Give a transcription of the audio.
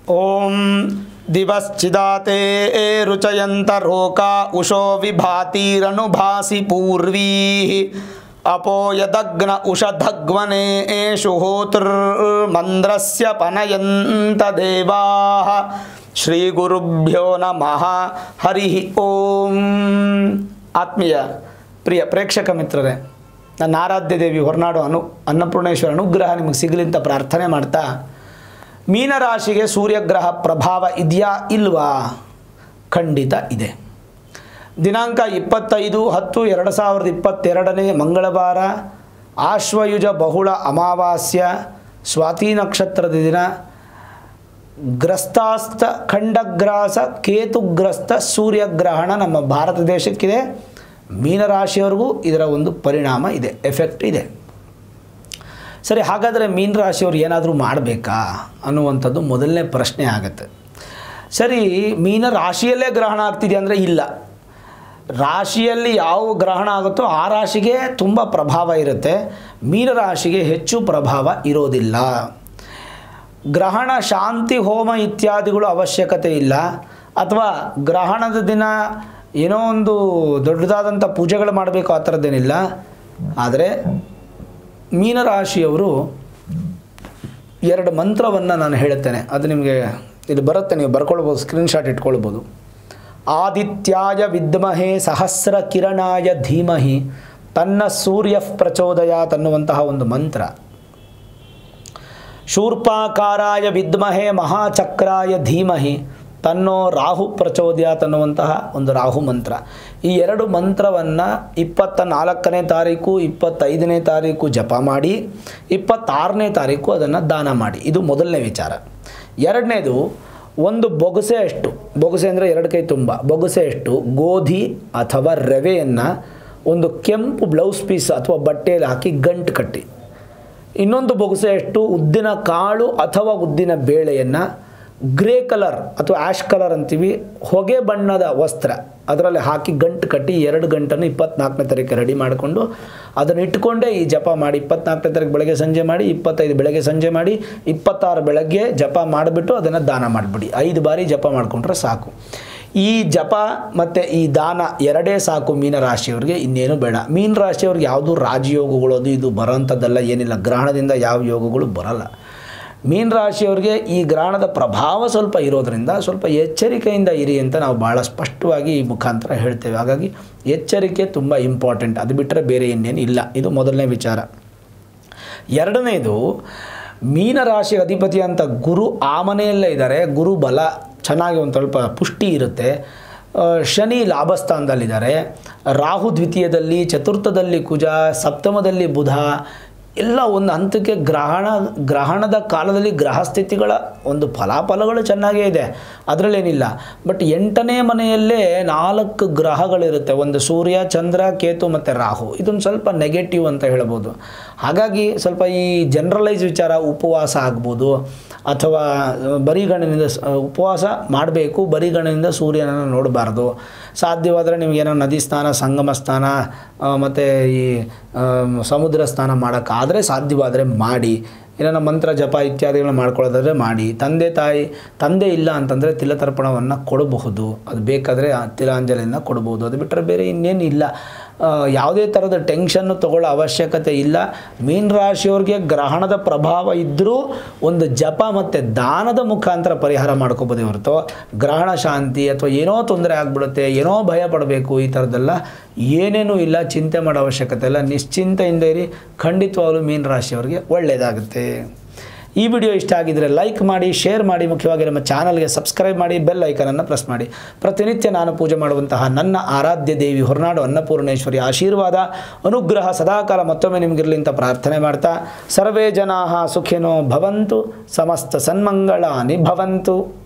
ॐ दिवश्चिदाते रुचयन्तरोका उषो विभातिरनुभासि पूर्वीः अपो यदग्न उषधग्वने एषु होतृर्मन्द्रस्य पनयन्त देवाः ಶ್ರೀಗುರುಭ್ಯೋ ನಮಃ ಹರಿ ಓಂ ಆತ್ಮೀಯ ಪ್ರಿಯ ಪ್ರೇಕ್ಷಕ ಮಿತ್ರರೇ ನನ್ನ ಆರಾಧ್ಯ ದೇವಿ ಹೊರನಾಡು ಅನು ಅನ್ನಪೂರ್ಣೇಶ್ವರ ಅನುಗ್ರಹ ನಿಮಗೆ ಸಿಗಲಿ ಅಂತ ಪ್ರಾರ್ಥನೆ ಮಾಡ್ತಾ ಮೀನರಾಶಿಗೆ ಸೂರ್ಯಗ್ರಹ ಪ್ರಭಾವ ಇದೆಯಾ ಇಲ್ವಾ ಖಂಡಿತ ಇದೆ ದಿನಾಂಕ ಇಪ್ಪತ್ತೈದು ಹತ್ತು ಎರಡು ಸಾವಿರದ ಇಪ್ಪತ್ತೆರಡನೇ ಮಂಗಳವಾರ ಆಶ್ವಯುಜ ಬಹುಳ ಅಮಾವಾಸ್ಯ ಸ್ವಾತಿ ನಕ್ಷತ್ರದ ದಿನ ಗ್ರಸ್ತಾಸ್ತ ಖಂಡಗ್ರಾಸ ಕೇತುಗ್ರಸ್ತ ಸೂರ್ಯಗ್ರಹಣ ನಮ್ಮ ಭಾರತ ದೇಶಕ್ಕಿದೆ ಮೀನರಾಶಿಯವರೆಗೂ ಇದರ ಒಂದು ಪರಿಣಾಮ ಇದೆ ಎಫೆಕ್ಟ್ ಇದೆ ಸರಿ ಹಾಗಾದರೆ ಮೀನರಾಶಿಯವರು ಏನಾದರೂ ಮಾಡಬೇಕಾ ಅನ್ನುವಂಥದ್ದು ಮೊದಲನೇ ಪ್ರಶ್ನೆ ಆಗುತ್ತೆ ಸರಿ ಮೀನ ರಾಶಿಯಲ್ಲೇ ಗ್ರಹಣ ಆಗ್ತಿದೆ ಅಂದರೆ ಇಲ್ಲ ರಾಶಿಯಲ್ಲಿ ಯಾವ ಗ್ರಹಣ ಆಗುತ್ತೋ ಆ ರಾಶಿಗೆ ತುಂಬ ಪ್ರಭಾವ ಇರುತ್ತೆ ಮೀನರಾಶಿಗೆ ಹೆಚ್ಚು ಪ್ರಭಾವ ಇರೋದಿಲ್ಲ ಗ್ರಹಣ ಶಾಂತಿ ಹೋಮ ಇತ್ಯಾದಿಗಳು ಅವಶ್ಯಕತೆ ಇಲ್ಲ ಅಥವಾ ಗ್ರಹಣದ ದಿನ ಏನೋ ಒಂದು ದೊಡ್ಡದಾದಂಥ ಪೂಜೆಗಳು ಮಾಡಬೇಕು ಆ ಥರದ್ದೇನಿಲ್ಲ ಆದರೆ ಮೀನರಾಶಿಯವರು ಎರಡು ಮಂತ್ರವನ್ನು ನಾನು ಹೇಳುತ್ತೇನೆ ಅದು ನಿಮಗೆ ಇಲ್ಲಿ ಬರುತ್ತೆ ನೀವು ಬರ್ಕೊಳ್ಬೋದು ಸ್ಕ್ರೀನ್ಶಾಟ್ ಇಟ್ಕೊಳ್ಬೋದು ಆದಿತ್ಯಾಯ ವಿದ್ಮಹೆ ಸಹಸ್ರ ಕಿರಣಾಯ ಧೀಮಹಿ ತನ್ನ ಸೂರ್ಯ ಪ್ರಚೋದಯಾತ್ ಅನ್ನುವಂತಹ ಒಂದು ಮಂತ್ರ ಶೂರ್ಪಾಕಾರಾಯ ವಿದ್ಮಹೆ ಮಹಾಚಕ್ರಾಯ ಧೀಮಹಿ ತನ್ನೋ ರಾಹು ಪ್ರಚೋದಯಾತ್ ಅನ್ನುವಂತಹ ಒಂದು ರಾಹು ಮಂತ್ರ ಈ ಎರಡು ಮಂತ್ರವನ್ನು ಇಪ್ಪತ್ತ ನಾಲ್ಕನೇ ತಾರೀಕು ಇಪ್ಪತ್ತೈದನೇ ತಾರೀಕು ಜಪ ಮಾಡಿ ಇಪ್ಪತ್ತಾರನೇ ತಾರೀಕು ಅದನ್ನು ದಾನ ಮಾಡಿ ಇದು ಮೊದಲನೇ ವಿಚಾರ ಎರಡನೇದು ಒಂದು ಬೊಗಸೆ ಅಷ್ಟು ಬೊಗಸೆ ಅಂದರೆ ಎರಡು ಕೈ ತುಂಬ ಬೊಗಸೆ ಅಷ್ಟು ಗೋಧಿ ಅಥವಾ ರವೆಯನ್ನು ಒಂದು ಕೆಂಪು ಬ್ಲೌಸ್ ಪೀಸ್ ಅಥವಾ ಬಟ್ಟೆಯಲ್ಲಿ ಹಾಕಿ ಗಂಟು ಕಟ್ಟಿ ಇನ್ನೊಂದು ಬೊಗಸೆಯಷ್ಟು ಉದ್ದಿನ ಕಾಳು ಅಥವಾ ಉದ್ದಿನ ಬೇಳೆಯನ್ನು ಗ್ರೇ ಕಲರ್ ಅಥವಾ ಆ್ಯಶ್ ಕಲರ್ ಅಂತೀವಿ ಹೊಗೆ ಬಣ್ಣದ ವಸ್ತ್ರ ಅದರಲ್ಲಿ ಹಾಕಿ ಗಂಟು ಕಟ್ಟಿ ಎರಡು ಗಂಟನ್ನು ಇಪ್ಪತ್ನಾಲ್ಕನೇ ತಾರೀಕು ರೆಡಿ ಮಾಡಿಕೊಂಡು ಅದನ್ನು ಇಟ್ಕೊಂಡೇ ಈ ಜಪ ಮಾಡಿ ಇಪ್ಪತ್ನಾಲ್ಕನೇ ತಾರೀಕು ಬೆಳಗ್ಗೆ ಸಂಜೆ ಮಾಡಿ ಇಪ್ಪತ್ತೈದು ಬೆಳಗ್ಗೆ ಸಂಜೆ ಮಾಡಿ ಇಪ್ಪತ್ತಾರು ಬೆಳಗ್ಗೆ ಜಪ ಮಾಡಿಬಿಟ್ಟು ಅದನ್ನು ದಾನ ಮಾಡಿಬಿಡಿ ಐದು ಬಾರಿ ಜಪ ಮಾಡಿಕೊಂಡ್ರೆ ಸಾಕು ಈ ಜಪ ಮತ್ತು ಈ ದಾನ ಎರಡೇ ಸಾಕು ಮೀನರಾಶಿಯವ್ರಿಗೆ ಇನ್ನೇನು ಬೇಡ ಮೀನರಾಶಿಯವ್ರಿಗೆ ಯಾವುದು ರಾಜಯೋಗಗಳು ಅದು ಇದು ಬರೋಂಥದ್ದೆಲ್ಲ ಏನಿಲ್ಲ ಗ್ರಹಣದಿಂದ ಯಾವ ಯೋಗಗಳು ಬರಲ್ಲ ಮೀನರಾಶಿಯವ್ರಿಗೆ ಈ ಗ್ರಹಣದ ಪ್ರಭಾವ ಸ್ವಲ್ಪ ಇರೋದರಿಂದ ಸ್ವಲ್ಪ ಎಚ್ಚರಿಕೆಯಿಂದ ಇರಿ ಅಂತ ನಾವು ಭಾಳ ಸ್ಪಷ್ಟವಾಗಿ ಈ ಮುಖಾಂತರ ಹೇಳ್ತೇವೆ ಹಾಗಾಗಿ ಎಚ್ಚರಿಕೆ ತುಂಬ ಇಂಪಾರ್ಟೆಂಟ್ ಅದು ಬಿಟ್ಟರೆ ಬೇರೆ ಇನ್ನೇನು ಇಲ್ಲ ಇದು ಮೊದಲನೇ ವಿಚಾರ ಎರಡನೇದು ಮೀನರಾಶಿ ಅಧಿಪತಿ ಅಂತ ಗುರು ಆ ಮನೆಯಲ್ಲೇ ಇದ್ದಾರೆ ಗುರು ಬಲ ಚೆನ್ನಾಗಿ ಒಂದು ಸ್ವಲ್ಪ ಪುಷ್ಟಿ ಇರುತ್ತೆ ಶನಿ ಲಾಭಸ್ಥಾನದಲ್ಲಿದ್ದಾರೆ ರಾಹು ದ್ವಿತೀಯದಲ್ಲಿ ಚತುರ್ಥದಲ್ಲಿ ಕುಜ ಸಪ್ತಮದಲ್ಲಿ ಬುಧ ಎಲ್ಲ ಒಂದು ಹಂತಕ್ಕೆ ಗ್ರಹಣ ಗ್ರಹಣದ ಕಾಲದಲ್ಲಿ ಗ್ರಹಸ್ಥಿತಿಗಳ ಒಂದು ಫಲಾಫಲಗಳು ಚೆನ್ನಾಗೇ ಇದೆ ಅದರಲ್ಲೇನಿಲ್ಲ ಬಟ್ ಎಂಟನೇ ಮನೆಯಲ್ಲೇ ನಾಲ್ಕು ಗ್ರಹಗಳಿರುತ್ತೆ ಒಂದು ಸೂರ್ಯ ಚಂದ್ರ ಕೇತು ಮತ್ತು ರಾಹು ಇದೊಂದು ಸ್ವಲ್ಪ ನೆಗೆಟಿವ್ ಅಂತ ಹೇಳ್ಬೋದು ಹಾಗಾಗಿ ಸ್ವಲ್ಪ ಈ ಜನರಲೈಸ್ ವಿಚಾರ ಉಪವಾಸ ಆಗ್ಬೋದು ಅಥವಾ ಬರಿಗಣ್ಣಿನಿಂದ ಉಪವಾಸ ಮಾಡಬೇಕು ಬರಿಗಣ್ಣಿನಿಂದ ಸೂರ್ಯನನ್ನು ನೋಡಬಾರ್ದು ಸಾಧ್ಯವಾದರೆ ನಿಮಗೇನೋ ನದಿ ಸ್ನಾನ ಸಂಗಮ ಸ್ನಾನ ಮತ್ತು ಈ ಸಮುದ್ರ ಸ್ನಾನ ಮಾಡೋಕ್ಕಾದರೆ ಸಾಧ್ಯವಾದರೆ ಮಾಡಿ ಏನಾರ ಮಂತ್ರ ಜಪ ಇತ್ಯಾದಿಗಳನ್ನ ಮಾಡ್ಕೊಳ್ಳೋದಾದರೆ ಮಾಡಿ ತಂದೆ ತಾಯಿ ತಂದೆ ಇಲ್ಲ ಅಂತಂದರೆ ತಿಲತರ್ಪಣವನ್ನು ಕೊಡಬಹುದು ಅದು ಬೇಕಾದರೆ ತಿಲಾಂಜಲಿಯನ್ನು ಕೊಡ್ಬೋದು ಅದು ಬಿಟ್ಟರೆ ಬೇರೆ ಇನ್ನೇನು ಇಲ್ಲ ಯಾವುದೇ ಥರದ ಟೆನ್ಷನ್ನು ತಗೊಳ್ಳೋ ಅವಶ್ಯಕತೆ ಇಲ್ಲ ಮೀನ ರಾಶಿಯವ್ರಿಗೆ ಗ್ರಹಣದ ಪ್ರಭಾವ ಇದ್ದರೂ ಒಂದು ಜಪ ಮತ್ತು ದಾನದ ಮುಖಾಂತರ ಪರಿಹಾರ ಮಾಡ್ಕೋಬೋದೇ ಹೊರತು ಗ್ರಹಣ ಶಾಂತಿ ಅಥವಾ ಏನೋ ತೊಂದರೆ ಆಗಿಬಿಡುತ್ತೆ ಏನೋ ಭಯ ಪಡಬೇಕು ಈ ಥರದ್ದೆಲ್ಲ ಏನೇನೂ ಇಲ್ಲ ಚಿಂತೆ ಮಾಡೋ ಅವಶ್ಯಕತೆ ಇಲ್ಲ ನಿಶ್ಚಿಂತೆಯಿಂದ ಇರಿ ಖಂಡಿತವಾಗಲೂ ಮೀನ ರಾಶಿಯವ್ರಿಗೆ ಒಳ್ಳೆಯದಾಗುತ್ತೆ ಈ ವಿಡಿಯೋ ಇಷ್ಟ ಆಗಿದರೆ ಲೈಕ್ ಮಾಡಿ ಶೇರ್ ಮಾಡಿ ಮುಖ್ಯವಾಗಿ ನಮ್ಮ ಚಾನಲ್ಗೆ ಸಬ್ಸ್ಕ್ರೈಬ್ ಮಾಡಿ ಬೆಲ್ ಐಕನನ್ನು ಪ್ರೆಸ್ ಮಾಡಿ ಪ್ರತಿನಿತ್ಯ ನಾನು ಪೂಜೆ ಮಾಡುವಂತಹ ನನ್ನ ಆರಾಧ್ಯ ದೇವಿ ಹೊರನಾಡು ಅನ್ನಪೂರ್ಣೇಶ್ವರಿ ಆಶೀರ್ವಾದ ಅನುಗ್ರಹ ಸದಾಕಾಲ ಮತ್ತೊಮ್ಮೆ ನಿಮಗಿರಲಿ ಅಂತ ಪ್ರಾರ್ಥನೆ ಮಾಡ್ತಾ ಸರ್ವೇ ಜನಾ ಸುಖಿನೋ ಭವಂತು ಸಮಸ್ತ ಸನ್ಮಂಗಳಾನಿ ಭವಂತು